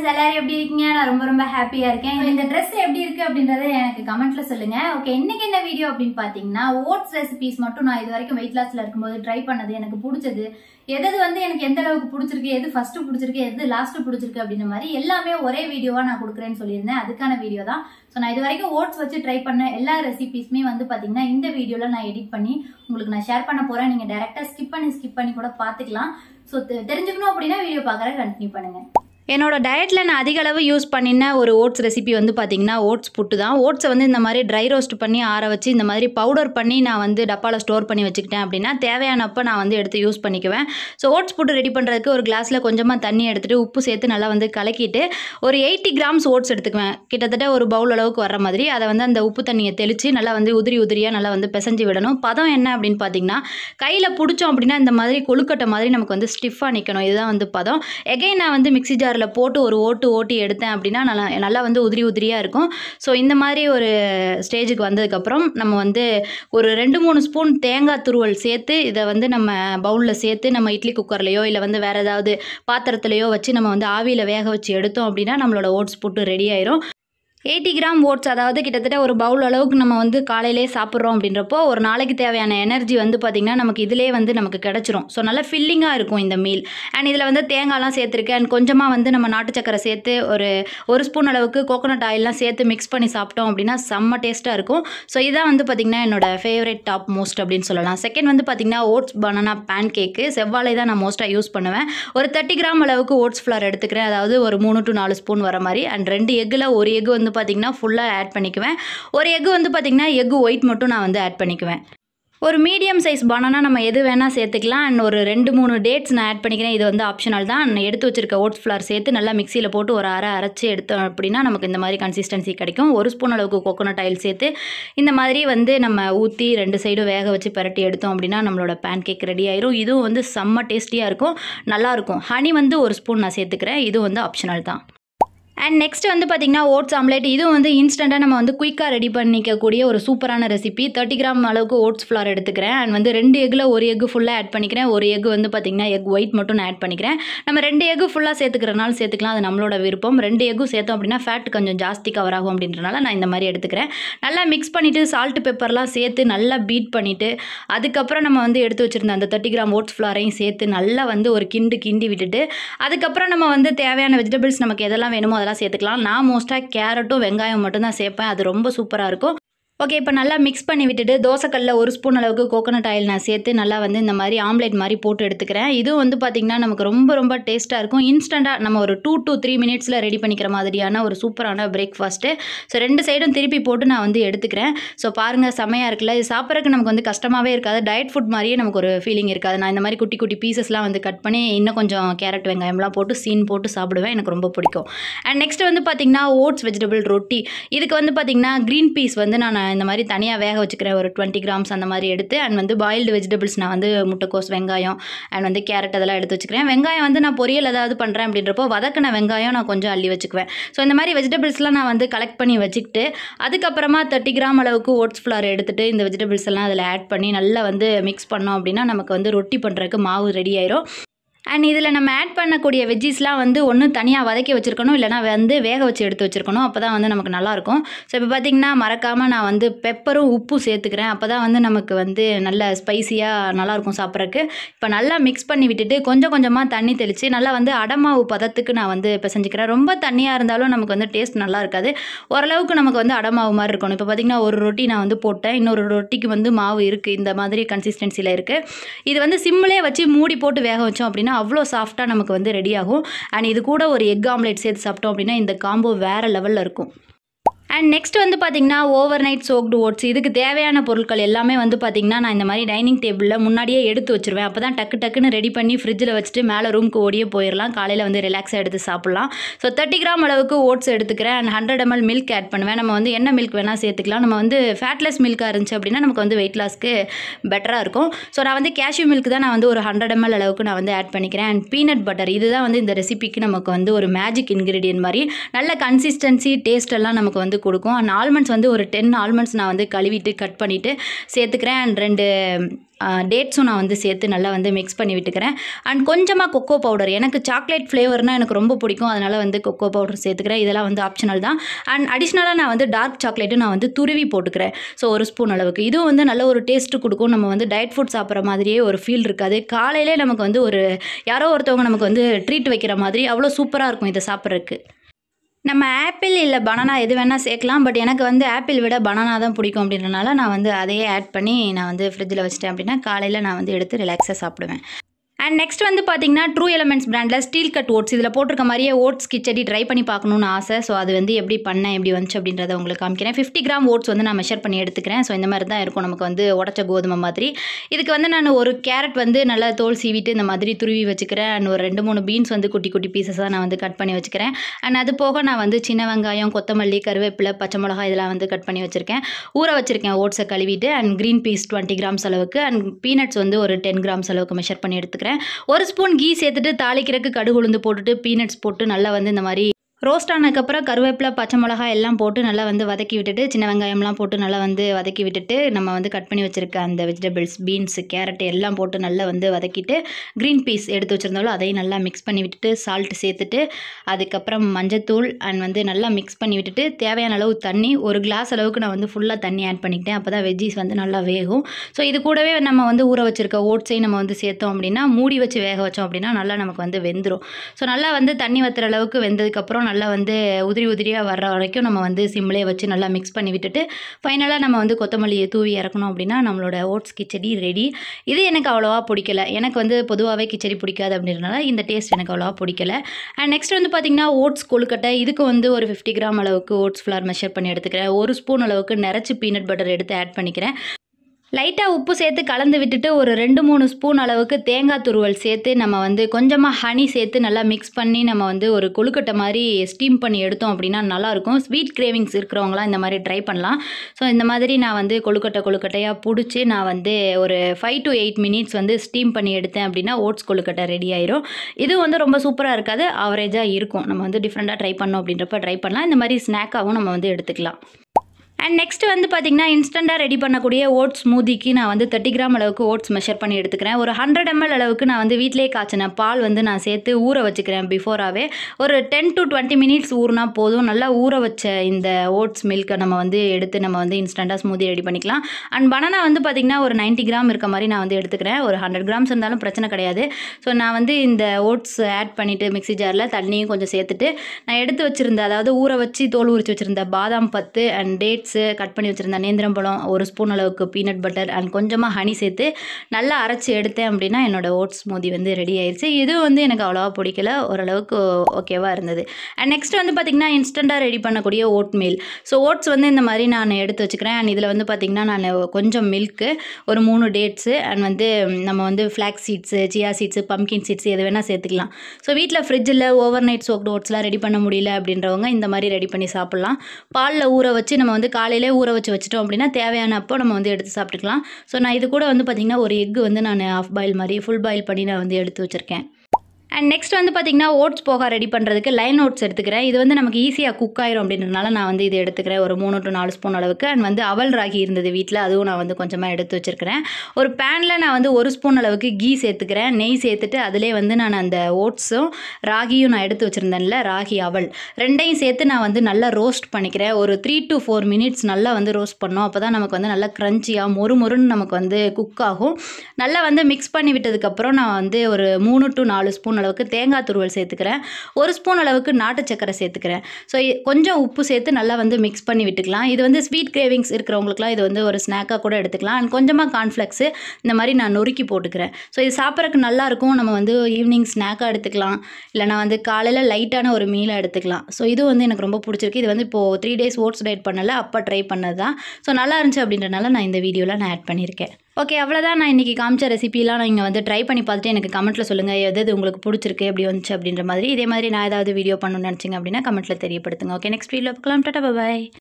friends எல்லாரும் எப்படி இருக்கீங்க நான் ரொம்ப ரொம்ப ஹாப்பியா இருக்கேன் இந்த Dress எப்படி இருக்கு அப்படின்றத எனக்கு கமெண்ட்ல சொல்லுங்க ஓகே இன்னைக்கு என்ன வீடியோ அப்படின்னு பாத்தீங்கன்னா ஓட்ஸ் ரெசிபிஸ் மட்டும் நான் இது வரைக்கும் வெயிட் லாஸ்ல இருக்கும்போது ட்ரை பண்ணது எனக்கு பிடிச்சது எது எது வந்து எனக்கு எந்த அளவுக்கு பிடிச்சிருக்கு எது ஃபர்ஸ்ட் பிடிச்சிருக்கு எது லாஸ்ட் பிடிச்சிருக்கு அப்படின்ற மாதிரி எல்லாமே ஒரே வீடியோவா நான் கொடுக்குறேன்னு சொல்லியிருந்தேன் அதுக்கான வீடியோ தான் ஸோ நான் இது வரைக்கும் ஓட்ஸ் வச்சு ட்ரை பண்ண எல்லா ரெசிபிஸுமே வந்து பாத்தீங்கன்னா இந்த வீடியோல நான் எடிட் பண்ணி உங்களுக்கு நான் ஷேர் பண்ண போறேன் நீங்க டேரக்டா ஸ்கிப் பண்ணி ஸ்கிப் பண்ணி கூட பாத்துக்கலாம் ஸோ தெரிஞ்சுக்கணும் அப்படின்னா வீடியோ பார்க்கற கண்டினியூ பண்ணுங்க என்னோட டயட்டில் நான் அதிக அளவு யூஸ் பண்ணின ஒரு ஓட்ஸ் ரெசிபி வந்து பார்த்திங்கன்னா ஓட்ஸ் புட்டு தான் ஓட்ஸை வந்து இந்த மாதிரி ட்ரை ரோஸ்ட் பண்ணி ஆற வச்சு இந்த மாதிரி பவுடர் பண்ணி நான் வந்து டப்பாவில் ஸ்டோர் பண்ணி வச்சுக்கிட்டேன் அப்படின்னா தேவையானப்போ நான் வந்து எடுத்து யூஸ் பண்ணிக்குவேன் ஸோ ஓட்ஸ் புட்டு ரெடி பண்ணுறதுக்கு ஒரு கிளாஸில் கொஞ்சமாக தண்ணி எடுத்துகிட்டு உப்பு சேர்த்து நல்லா வந்து கலக்கிட்டு ஒரு எயிட்டி கிராம்ஸ் ஓட்ஸ் எடுத்துக்குவேன் கிட்டத்தட்ட ஒரு பவுல் அளவுக்கு வர மாதிரி அதை வந்து அந்த உப்பு தண்ணியை தெளித்து நல்லா வந்து உதிரி உதிரியாக நல்லா வந்து பிசைஞ்சு விடணும் பதம் என்ன அப்படின்னு பார்த்தீங்கன்னா கையில் பிடிச்சோம் அப்படின்னா இந்த மாதிரி கொழுக்கட்டை மாதிரி நமக்கு வந்து ஸ்டிஃபாக நிற்கணும் இதுதான் வந்து பதம் எகைன் நான் வந்து மிக்ஸி ஜாரில் போட்டு ஒரு ஓட்டு ஓட்டி எடுத்தேன் அப்படின்னா நல்லா நல்லா வந்து உதிரி உதிரியாக இருக்கும் ஸோ இந்த மாதிரி ஒரு ஸ்டேஜுக்கு வந்ததுக்கப்புறம் நம்ம வந்து ஒரு ரெண்டு மூணு ஸ்பூன் தேங்காய் துருவல் சேர்த்து இதை வந்து நம்ம பவுலில் சேர்த்து நம்ம இட்லி குக்கர்லையோ இல்லை வந்து வேறு ஏதாவது பாத்திரத்துலையோ வச்சு நம்ம வந்து ஆவியில் வேக வச்சு எடுத்தோம் அப்படின்னா நம்மளோட ஓட்ஸ் புட்டு ரெடி ஆயிரும் எயிட்டி கிராம் ஓட்ஸ் அதாவது கிட்டத்தட்ட ஒரு பவுல் அளவுக்கு நம்ம வந்து காலையிலே சாப்பிட்றோம் அப்படின்றப்போ ஒரு நாளைக்கு தேவையான எனர்ஜி வந்து பார்த்திங்கன்னா நமக்கு இதிலே வந்து நமக்கு கிடச்சிரும் ஸோ நல்லா ஃபில்லிங்காக இருக்கும் இந்த மீல் அண்ட் இதில் வந்து தேங்காய்லாம் சேர்த்துருக்கேன் அண்ட் கொஞ்சமாக வந்து நம்ம நாட்டு சக்கரை சேர்த்து ஒரு ஒரு ஸ்பூன் அளவுக்கு கோகோனட் ஆயிலெலாம் சேர்த்து மிக்ஸ் பண்ணி சாப்பிட்டோம் அப்படின்னா செம்ம டேஸ்ட்டாக இருக்கும் ஸோ இதான் வந்து பார்த்திங்கன்னா என்னோட ஃபேவரட் டாப் மோஸ்ட் அப்படின்னு சொல்லலாம் செகண்ட் வந்து பார்த்திங்கன்னா ஓட்ஸ் பனானா பேன் கேக்கு செவ்வாழை தான் நான் மோஸ்ட்டாக யூஸ் பண்ணுவேன் ஒரு தேர்ட்டி கிராம் அளவுக்கு ஓட்ஸ் ஃப்ளார் எடுத்துக்கிறேன் அதாவது ஒரு மூணு டு நாலு ஸ்பூன் வர மாதிரி அண்ட் ரெண்டு எக்கில் ஒரு எக் வந்து பார்த்திங்கன்னா ஃபுல்லாக ஆட் பண்ணிக்குவேன் ஒரு எக் வந்து பார்த்திங்கன்னா எக் ஒயிட் மட்டும் நான் வந்து ஆட் பண்ணிக்குவேன் ஒரு மீடியம் சைஸ் பனானா நம்ம எது வேணால் சேர்த்துக்கலாம் அண்ட் ஒரு ரெண்டு மூணு டேட்ஸ் நான் ஆட் பண்ணிக்கிறேன் இது வந்து ஆப்ஷனல் தான் நான் எடுத்து வச்சிருக்க ஓட்ஸ் ஃப்ளார் சேர்த்து நல்லா மிக்சியில் போட்டு ஒரு அரை அரைச்சி எடுத்தோம் அப்படின்னா நமக்கு இந்த மாதிரி கன்சிஸ்டன்சி கிடைக்கும் ஒரு ஸ்பூன் அளவுக்கு கோகோனட் ஆயில் சேர்த்து இந்த மாதிரி வந்து நம்ம ஊற்றி ரெண்டு சைடும் வேக வச்சு பரட்டி எடுத்தோம் அப்படின்னா நம்மளோட பேன் கேக் ரெடி ஆயிரும் இதுவும் வந்து செம்ம டேஸ்டியாக இருக்கும் நல்லாயிருக்கும் ஹனி வந்து ஒரு ஸ்பூன் நான் சேர்த்துக்கிறேன் இதுவும் வந்து ஆப்ஷனல் தான் அண்ட் நெக்ஸ்ட் வந்து பார்த்திங்கன்னா ஓட்ஸ் ஆம்லேட் இதுவும் வந்து இன்ஸ்டண்ட்டாக நம்ம வந்து குயிக்காக ரெடி பண்ணிக்கக்கூடிய ஒரு சூப்பரான ரெசிபி தேர்ட்டி கிராம் அளவுக்கு ஓட்ஸ் ஃப்ளார் எடுத்துக்கிறேன் அண்ட் வந்து ரெண்டு எக்கில் ஒரு எக் ஃபுல்லாக ஆட் பண்ணிக்கிறேன் ஒரு எக் வந்து பார்த்திங்கன்னா எக் ஒயிட் மட்டும் நான் ஆட் பண்ணிக்கிறேன் நம்ம ரெண்டு எக் ஃபுல்லாக சேர்த்துக்கிறனால சேர்த்துக்கலாம் அது நம்மளோட விருப்பம் ரெண்டு எக்கும் சேர்த்தோம் அப்படின்னா ஃபேட் கொஞ்சம் ஜாஸ்தி கவர் ஆகும் அப்படின்றனால நான் இந்த மாதிரி எடுத்துக்கிறேன் நல்லா மிக்ஸ் பண்ணிவிட்டு சால்ட் பெப்பர்லாம் சேர்த்து நல்லா பீட் பண்ணிவிட்டு அதுக்கப்புறம் நம்ம வந்து எடுத்து வச்சுருந்த அந்த தேர்ட்டி கிராம் ஓட்ஸ் ஃப்ளாரையும் சேர்த்து நல்லா வந்து ஒரு கிண்டு கிண்டி விட்டுட்டு அதுக்கப்புறம் நம்ம வந்து தேவையான வெஜிடபிள்ஸ் நமக்கு எதெல்லாம் வேணுமோ அதெல்லாம் சேர்த்துக்கலாம் நான் மோஸ்ட்டாக கேரட்டும் வெங்காயம் மட்டும் தான் சேர்ப்பேன் அது ரொம்ப சூப்பராக இருக்கும் ஓகே இப்போ நல்லா மிக்ஸ் பண்ணி விட்டுட்டு தோசைக்கல்ல ஒரு ஸ்பூன் அளவுக்கு கோகோனட் ஆயில் நான் சேர்த்து நல்லா வந்து இந்த மாதிரி ஆம்லேட் மாதிரி போட்டு எடுத்துக்கிறேன் இதுவும் வந்து பார்த்திங்கன்னா நமக்கு ரொம்ப ரொம்ப டேஸ்ட்டாக இருக்கும் இன்ஸ்டண்ட்டாக நம்ம ஒரு டூ டு த்ரீ மினிட்ஸில் ரெடி பண்ணிக்கிற மாதிரியான ஒரு சூப்பரான பிரேக்ஃபாஸ்ட்டு ஸோ ரெண்டு சைடும் திருப்பி போட்டு நான் வந்து எடுத்துக்கிறேன் ஸோ பாருங்கள் செமையாக இருக்குல்ல இது சாப்பிட்றதுக்கு நமக்கு வந்து கஷ்டமாகவே இருக்காது டயட் ஃபுட் மாதிரியே நமக்கு ஒரு ஃபீலிங் இருக்காது நான் இந்த மாதிரி குட்டி குட்டி பீசஸ்லாம் வந்து கட் பண்ணி இன்னும் கொஞ்சம் கேரட் வெங்காயம்லாம் போட்டு சீன் போட்டு சாப்பிடுவேன் எனக்கு ரொம்ப பிடிக்கும் அண்ட் நெக்ஸ்ட் வந்து பார்த்திங்கன்னா ஓட்ஸ் வெஜிடபிள் ரொட்டி இதுக்கு வந்து பார்த்திங்கன்னா க்ரீன் பீஸ் வந்து நான் இந்த மாதிரி தனியாக வேக வச்சுக்கிறேன் ஒரு டுவெண்ட்டி கிராம்ஸ் அந்த மாதிரி எடுத்து அண்ட் வந்து பாயில்டு வெஜிடபிள்ஸ் நான் வந்து முட்டைக்கோஸ் வெங்காயம் அண்ட் வந்து கேரட் அதெல்லாம் எடுத்து வச்சுக்கிறேன் வெங்காயம் வந்து நான் பொரியல் ஏதாவது பண்ணுறேன் அப்படின்றப்போ வதக்கின வெங்காயம் நான் கொஞ்சம் அள்ளி வச்சுக்குவேன் ஸோ இந்த மாதிரி வெஜிடபிள்ஸ்லாம் நான் வந்து கலெக்ட் பண்ணி வச்சுக்கிட்டு அதுக்கப்புறமா தேர்ட்டி கிராம் அளவுக்கு ஓட்ஸ் ஃப்ளார் எடுத்துகிட்டு இந்த வெஜிடபிள்ஸ் எல்லாம் அதில் ஆட் பண்ணி நல்லா வந்து மிக்ஸ் பண்ணோம் அப்படின்னா நமக்கு வந்து ரொட்டி பண்ணுறதுக்கு மாவு ரெடி ஆயிரும் அண்ட் இதில் நம்ம ஆட் பண்ணக்கூடிய வெஜ்ஜீஸ்லாம் வந்து ஒன்று தனியாக வதக்கி வச்சுருக்கணும் இல்லைனா வந்து வேக வச்சு எடுத்து வச்சுருக்கணும் அப்போ தான் வந்து நமக்கு நல்லாயிருக்கும் ஸோ இப்போ பார்த்திங்கன்னா மறக்காமல் நான் வந்து பெப்பரும் உப்பும் சேர்த்துக்கிறேன் அப்போ தான் வந்து நமக்கு வந்து நல்ல ஸ்பைசியாக நல்லாயிருக்கும் சாப்பிட்றதுக்கு இப்போ நல்லா மிக்ஸ் பண்ணி விட்டுட்டு கொஞ்சம் கொஞ்சமாக தண்ணி தெளித்து நல்லா வந்து அடமாவு பதத்துக்கு நான் வந்து பிசைஞ்சிக்கிறேன் ரொம்ப தண்ணியாக இருந்தாலும் நமக்கு வந்து டேஸ்ட் நல்லா இருக்காது ஓரளவுக்கு நமக்கு வந்து அடமாவு மாதிரி இருக்கணும் இப்போ பார்த்திங்கன்னா ஒரு ரொட்டி நான் வந்து போட்டேன் இன்னொரு ரொட்டிக்கு வந்து மாவு இருக்குது இந்த மாதிரி கன்சிஸ்டன்சியில் இருக்குது இது வந்து சிம்மிலே வச்சு மூடி போட்டு வேக வச்சோம் அப்படின்னா அவ்வளோ சாஃப்டாக நமக்கு வந்து ரெடி ஆகும் அண்ட் இது கூட ஒரு எக் ஆம்லேட் சேர்த்து சாப்பிட்டோம் அப்படின்னா இந்த காம்போ வேறு லெவலில் இருக்கும் அண்ட் நெக்ஸ்ட் வந்து பார்த்திங்கன்னா ஓவர் நைட் சோக்டு ஓட்ஸ் இதுக்கு தேவையான பொருட்கள் எல்லாமே வந்து பார்த்திங்கன்னா நான் இந்த மாதிரி டைனிங் டேபிளில் முன்னாடியே எடுத்து வச்சுருவேன் அப்போ தான் டக்கு டக்குன்னு ரெடி பண்ணி ஃப்ரிட்ஜில் வச்சுட்டு மேலே ரூமுக்கு ஓடியே போயிடலாம் காலையில் வந்து ரிலாக்ஸாக எடுத்து சாப்பிட்லாம் ஸோ தேர்ட்டி கிராம் அளவுக்கு ஓட்ஸ் எடுத்துக்கிறேன் and hundred ml milk add பண்ணுவேன் நம்ம வந்து என்ன மில்க் வேணால் சேர்த்துக்கலாம் நம்ம வந்து ஃபேட்லெஸ் மில்காக இருந்துச்சு அப்படின்னா நமக்கு வந்து வெயிட் லாஸ்க்கு பெட்டராக இருக்கும் ஸோ நான் வந்து கேஷ்யூ மில்க் தான் நான் வந்து ஒரு ஹண்ட்ரட் எம்எல் அளவுக்கு நான் வந்து ஆட் பண்ணிக்கிறேன் அண்ட் பீனட் பட்டர் இதுதான் வந்து இந்த ரெசிபிக்கு நமக்கு வந்து ஒரு மேஜிக் இன்க்ரீடியன்ட் மாதிரி நல்ல கன்சிஸ்டன்சி டேஸ்ட் எல்லாம் நமக்கு வந்து வந்து கொடுக்கும் அண்ட் ஆல்மண்ட்ஸ் வந்து ஒரு டென் ஆல்மண்ட்ஸ் நான் வந்து கழுவிட்டு கட் பண்ணிவிட்டு சேர்த்துக்கிறேன் அண்ட் ரெண்டு டேட்ஸும் நான் வந்து சேர்த்து நல்லா வந்து மிக்ஸ் பண்ணி விட்டுக்கிறேன் அண்ட் கொஞ்சமாக கொக்கோ பவுடர் எனக்கு சாக்லேட் ஃப்ளேவர்னால் எனக்கு ரொம்ப பிடிக்கும் அதனால் வந்து கொக்கோ பவுடர் சேர்த்துக்கிறேன் இதெல்லாம் வந்து ஆப்ஷனல் தான் அண்ட் அடிஷ்னலாக நான் வந்து டார்க் சாக்லேட்டு நான் வந்து துருவி போட்டுக்கிறேன் ஸோ ஒரு ஸ்பூன் அளவுக்கு இதுவும் வந்து நல்ல ஒரு டேஸ்ட்டு கொடுக்கும் நம்ம வந்து டயட் ஃபுட் சாப்பிட்ற மாதிரியே ஒரு ஃபீல் இருக்காது காலையிலே நமக்கு வந்து ஒரு யாரோ ஒருத்தவங்க நமக்கு வந்து ட்ரீட் வைக்கிற மாதிரி அவ்வளோ சூப்பராக இருக்கும் இதை சாப்பிட்றதுக்கு நம்ம ஆப்பிள் இல்லை பனானா எது வேணால் சேர்க்கலாம் பட் எனக்கு வந்து ஆப்பிள் விட பனானா தான் பிடிக்கும் அப்படின்றனால நான் வந்து அதையே ஆட் பண்ணி நான் வந்து ஃப்ரிட்ஜில் வச்சிட்டேன் அப்படின்னா காலையில் நான் வந்து எடுத்து ரிலாக்ஸாக சாப்பிடுவேன் அண்ட் நெக்ஸ்ட் வந்து பார்த்தீங்கன்னா ட்ரூ எலமெண்ட்ஸ் பிராண்டில் ஸ்டீல் கட் ஓட்ஸ் இதில் போட்டிருக்க மாதிரியே ஓட்ஸ் கிச்சடி ட்ரை பண்ணி பார்க்கணுன்னு ஆசை ஸோ அது வந்து எப்படி பண்ணேன் எப்படி வந்துச்சு அப்படின்றத உங்களுக்கு காமிக்கிறேன் ஃபிஃப்டி கிராம் ஓட்ஸ் வந்து நான் மெஷர் பண்ணி எடுத்துக்கிறேன் ஸோ இந்த மாதிரி தான் இருக்கும் நமக்கு வந்து உடச்ச கோதுமை மாதிரி இதுக்கு வந்து நான் ஒரு கேரட் வந்து நல்லா தோல் சீவிட்டு இந்த மாதிரி துருவி வச்சுக்கிறேன் அண்ட் ஒரு ரெண்டு மூணு பீன்ஸ் வந்து குட்டி குட்டி பீசஸாக நான் வந்து கட் பண்ணி வச்சுக்கிறேன் அண்ட் அது போக நான் வந்து சின்ன வெங்காயம் கொத்தமல்லி கருவேப்பிலை பச்சை மிளகாய் இதெல்லாம் வந்து கட் பண்ணி வச்சுருக்கேன் ஊற வச்சுருக்கேன் ஓட்ஸை கழுவிட்டு and green peas twenty grams அளவுக்கு அண்ட் பீனட்ஸ் வந்து ஒரு டென் கிராம்ஸ் அளவுக்கு மெஷர் பண்ணி எடுத்துக்கிறேன் ஒரு ஸ்பூன் கீ சேர்த்துட்டு தாளிக்கிறதுக்கு கடுகு உளுந்து போட்டுட்டு பீனட்ஸ் போட்டு நல்லா வந்து இந்த மாதிரி ரோஸ்ட் ஆனதுக்கப்புறம் கருவேப்பிலை பச்சை மிளகாய் எல்லாம் போட்டு நல்லா வந்து வதக்கி விட்டுட்டு சின்ன வெங்காயம்லாம் போட்டு நல்லா வந்து வதக்கி விட்டுட்டு நம்ம வந்து கட் பண்ணி வச்சுருக்க அந்த வெஜிடபிள்ஸ் பீன்ஸ் கேரட் எல்லாம் போட்டு நல்லா வந்து வதக்கிட்டு க்ரீன் பீஸ் எடுத்து வச்சுருந்தாலும் அதையும் நல்லா மிக்ஸ் பண்ணி விட்டுட்டு சால்ட் சேர்த்துட்டு அதுக்கப்புறம் மஞ்சத்தூள் அண்ட் வந்து நல்லா மிக்ஸ் பண்ணி விட்டுட்டு தேவையான அளவு தண்ணி ஒரு கிளாஸ் அளவுக்கு நான் வந்து ஃபுல்லாக தண்ணி ஆட் பண்ணிக்கிட்டேன் அப்போ தான் வெஜ்ஜீஸ் வந்து நல்லா வேகும் ஸோ இது கூடவே நம்ம வந்து ஊற வச்சுருக்க ஓட்ஸையும் நம்ம வந்து சேர்த்தோம் அப்படின்னா மூடி வச்சு வேக வச்சோம் அப்படின்னா நல்லா நமக்கு வந்து வெந்துடும் ஸோ நல்லா வந்து தண்ணி வத்துற அளவுக்கு வெந்ததுக்கப்புறம் நல்லா வந்து உதிரி உதிரியாக வர்ற வரைக்கும் நம்ம வந்து சிம்லேயே வச்சு நல்லா மிக்ஸ் பண்ணி விட்டுட்டு ஃபைனலாக நம்ம வந்து கொத்தமல்லியை தூவி இறக்கணும் அப்படின்னா நம்மளோட ஓட்ஸ் கிச்சடி ரெடி இது எனக்கு அவ்வளோவா பிடிக்கல எனக்கு வந்து பொதுவாகவே கிச்சடி பிடிக்காது அப்படின்றனால இந்த டேஸ்ட் எனக்கு அவ்வளோவா பிடிக்கல அண்ட் நெக்ஸ்ட் வந்து பார்த்திங்கன்னா ஓட்ஸ் கொழுக்கட்டை இதுக்கு வந்து ஒரு ஃபிஃப்டி கிராம் அளவுக்கு ஓட்ஸ் ஃப்ளார் மெஷர் பண்ணி எடுத்துக்கிறேன் ஒரு ஸ்பூன் அளவுக்கு நிறச்சி பீனட் பட்டர் எடுத்து ஆட் பண்ணிக்கிறேன் லைட்டாக உப்பு சேர்த்து கலந்து விட்டுட்டு ஒரு ரெண்டு மூணு ஸ்பூன் அளவுக்கு தேங்காய் துருவல் சேர்த்து நம்ம வந்து கொஞ்சமாக ஹனி சேர்த்து நல்லா மிக்ஸ் பண்ணி நம்ம வந்து ஒரு கொழுக்கட்டை மாதிரி ஸ்டீம் பண்ணி எடுத்தோம் அப்படின்னா நல்லாயிருக்கும் ஸ்வீட் கிரேவிங்ஸ் இருக்கிறவங்களாம் இந்த மாதிரி ட்ரை பண்ணலாம் ஸோ இந்த மாதிரி நான் வந்து கொழுக்கட்டை கொழுக்கட்டையாக பிடிச்சி நான் வந்து ஒரு ஃபைவ் டு எயிட் மினிட்ஸ் வந்து ஸ்டீம் பண்ணி எடுத்தேன் அப்படின்னா ஓட்ஸ் கொழுக்கட்டை ரெடி ஆயிரும் இது வந்து ரொம்ப சூப்பராக இருக்காது ஆவரேஜாக இருக்கும் நம்ம வந்து டிஃப்ரெண்ட்டாக ட்ரை பண்ணோம் அப்படின்றப்ப ட்ரை பண்ணலாம் இந்த மாதிரி ஸ்நாக்காகவும் நம்ம வந்து எடுத்துக்கலாம் அண்ட் நெக்ஸ்ட் வந்து பார்த்திங்கன்னா இன்ஸ்டண்ட்டாக ரெடி பண்ணக்கூடிய ஓட்ஸ் ஸ்மூதிக்கு நான் வந்து தேர்ட்டி கிராம் அளவுக்கு ஓட்ஸ் மெஷர் பண்ணி எடுத்துக்கிறேன் ஒரு ஹண்ட்ரட் எம்எல் அளவுக்கு நான் வந்து வீட்டிலே காய்ச்சின பால் வந்து நான் சேர்த்து ஊற வச்சுக்கிறேன் பிஃபோராகவே ஒரு டென் டு டுவெண்ட்டி மினிட்ஸ் ஊறினா போதும் நல்லா ஊற வச்ச இந்த ஓட்ஸ் மில்க்கை நம்ம வந்து எடுத்து நம்ம வந்து இன்ஸ்டண்ட்டாக ஸ்மூதி ரெடி பண்ணிக்கலாம் அண்ட் பனானா வந்து பார்த்திங்கன்னா ஒரு 90 கிராம் இருக்க மாதிரி நான் வந்து எடுத்துக்கிறேன் ஒரு ஹண்ட்ரட் கிராம்ஸ் இருந்தாலும் பிரச்சனை கிடையாது ஸோ நான் வந்து இந்த ஓட்ஸ் ஆட் பண்ணிவிட்டு மிக்ஸி ஜாரில் தண்ணியும் கொஞ்சம் சேர்த்துட்டு நான் எடுத்து வச்சுருந்த அதாவது ஊற வச்சு தோல் உரிச்சு வச்சுருந்த பாதாம் பத்து அண்ட் டேட்ஸு கட் பண்ணி வச்சுருந்த நேந்திரம்பழம் ஒரு ஸ்பூன் அளவுக்கு பீனட் பட்டர் அண்ட் கொஞ்சமாக ஹனி சேர்த்து நல்லா அரைச்சி எடுத்தேன் அப்படின்னா என்னோட ஓட்ஸ் ஸ்மூதி வந்து ரெடி ஆயிடுச்சு இது வந்து எனக்கு அவ்வளோவா பிடிக்கல ஓரளவுக்கு ஓகேவாக இருந்தது அண்ட் நெக்ஸ்ட் வந்து பார்த்திங்கன்னா இன்ஸ்டண்ட்டாக ரெடி பண்ணக்கூடிய ஓட் மீல் ஸோ ஓட்ஸ் வந்து இந்த மாதிரி நான் எடுத்து வச்சுக்கிறேன் அண்ட் இதில் வந்து பார்த்திங்கன்னா நான் கொஞ்சம் மில்க்கு ஒரு மூணு டேட்ஸு அண்ட் வந்து நம்ம வந்து flax seeds chia seeds pumpkin seeds எது வேணால் சேர்த்துக்கலாம் ஸோ வீட்டில் ஃப்ரிட்ஜில் ஓவர் நைட் சோக்டு ஓட்ஸ்லாம் ரெடி பண்ண முடியல அப்படின்றவங்க இந்த மாதிரி ரெடி பண்ணி சாப்பிட்லாம் பாலில் ஊற வச்சு நம்ம வந்து காலையிலே ஊற வச்சு வச்சிட்டோம் அப்படின்னா தேவையான அப்போ நம்ம வந்து எடுத்து சாப்பிட்டுக்கலாம் ஸோ நான் இது கூட வந்து பார்த்திங்கன்னா ஒரு எக் வந்து நான் ஆஃப் பாயில் மாதிரி ஃபுல் பாயில் பண்ணி நான் வந்து எடுத்து வச்சுருக்கேன் அண்ட் நெக்ஸ்ட் வந்து பார்த்திங்கன்னா ஓட்ஸ் போக ரெடி பண்ணுறதுக்கு லைன் ஓட்ஸ் எடுத்துக்கிறேன் இது வந்து நமக்கு ஈஸியாக குக் ஆயிரும் அப்படின்றனால நான் வந்து இது எடுத்துக்கிறேன் ஒரு மூணு டு நாலு ஸ்பூன் அளவுக்கு அண்ட் வந்து அவல் ராகி இருந்தது வீட்டில் அதுவும் நான் வந்து கொஞ்சமாக எடுத்து வச்சுருக்கிறேன் ஒரு பேனில் நான் வந்து ஒரு ஸ்பூன் அளவுக்கு கீ சேர்த்துக்கிறேன் நெய் சேர்த்துட்டு அதிலே வந்து நான் அந்த ஓட்ஸும் ராகியும் நான் எடுத்து வச்சுருந்தேன்ல ராகி அவல் ரெண்டையும் சேர்த்து நான் வந்து நல்லா ரோஸ்ட் பண்ணிக்கிறேன் ஒரு த்ரீ டு ஃபோர் மினிட்ஸ் நல்லா வந்து ரோஸ்ட் பண்ணோம் அப்போ தான் நமக்கு வந்து நல்லா க்ரன்ச்சியாக மொறு மொறுன்னு நமக்கு வந்து குக் ஆகும் நல்லா வந்து மிக்ஸ் பண்ணி விட்டதுக்கப்புறம் நான் வந்து ஒரு மூணு டு நாலு ஸ்பூன் அளவுக்கு தேங்காய் துருவல் சேர்த்துக்கிறேன் ஒரு ஸ்பூன் அளவுக்கு நாட்டு சக்கரை சேர்த்துக்கிறேன் ஸோ கொஞ்சம் உப்பு சேர்த்து நல்லா வந்து மிக்ஸ் பண்ணி விட்டுக்கலாம் இது வந்து ஸ்வீட் கிரேவிங்ஸ் இருக்கிறவங்களுக்குலாம் இது வந்து ஒரு ஸ்நாக்காக கூட எடுத்துக்கலாம் அண்ட் கொஞ்சமாக கார்ன்ஃப்ளெக்ஸு இந்த மாதிரி நான் நொறுக்கி போட்டுக்கிறேன் ஸோ இது சாப்பிட்றதுக்கு நல்லாயிருக்கும் நம்ம வந்து ஈவினிங் ஸ்நாக்காக எடுத்துக்கலாம் இல்லைனா வந்து காலையில் லைட்டான ஒரு மீலாக எடுத்துக்கலாம் ஸோ இது வந்து எனக்கு ரொம்ப பிடிச்சிருக்கு இது வந்து இப்போது த்ரீ டேஸ் ஓட்ஸ் டயட் பண்ணல அப்போ ட்ரை பண்ணது தான் ஸோ நல்லா இருந்துச்சு அப்படின்றனால நான் இந்த வீடியோவில் நான் ஆட் பண்ணியிருக்கேன் ஓகே அவ்வளோதான் நான் இன்றைக்கி காமிச்ச ரெசிபிலாம் நீங்கள் வந்து ட்ரை பண்ணி பார்த்துட்டு எனக்கு கமெண்ட்டில் சொல்லுங்கள் எது எது உங்களுக்கு பிடிச்சிருக்கு எப்படி வந்துச்சு அப்படின்ற மாதிரி இதே மாதிரி நான் ஏதாவது வீடியோ பண்ணணும்னு நினச்சிங்க அப்படின்னா கமெண்ட்டில் தெரியப்படுத்துங்க ஓகே நெக்ஸ்ட் வீடியோ பார்க்கலாம் டாட்டா பாய்